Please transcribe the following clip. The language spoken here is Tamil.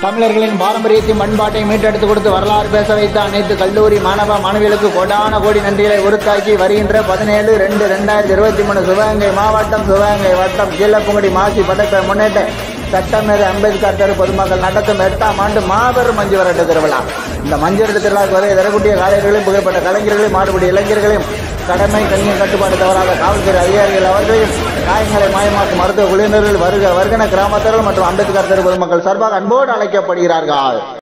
தமிழர்களின் பாரம்பரியத்தையும் பண்பாட்டையும் மீட்டெடுத்து கொடுத்து வரலாறு பேச வைத்த அனைத்து கல்லூரி மாணவ மாணவிகளுக்கு கோடான கோடி நன்றிகளை உருத்தாக்கி வருகின்ற பதினேழு ரெண்டு ரெண்டாயிரத்தி இருபத்தி மூணு சிவகங்கை மாவட்டம் சிவகங்கை வட்டம் கீழப்புங்குடி மாசி பட்டத்தை முன்னேற்ற சட்டமேதை அம்பேத்கர் தெரு பொதுமக்கள் நடத்தும் எட்டாம் ஆண்டு மாபெரும் மஞ்சு வரட்டு திருவிழா இந்த மஞ்சள் திருவிழாவுக்கு வரை தரக்கூடிய காலையர்களையும் புகைப்பட்ட கலைஞர்களையும் மாடுபடி இளைஞர்களையும் கடமை கண்ணியம் கட்டுப்பாடு தவறாத காவல்துறை அதிகாரிகள் அவர்களையும் காயங்களை மாயமாக்கும் மருத்துவ குழுவினர்கள் வருக வருகன கிராமத்தர்கள் மற்றும் அம்பேத்கர் தெரு பொதுமக்கள் சார்பாக அன்போடு அழைக்கப்படுகிறார்கள்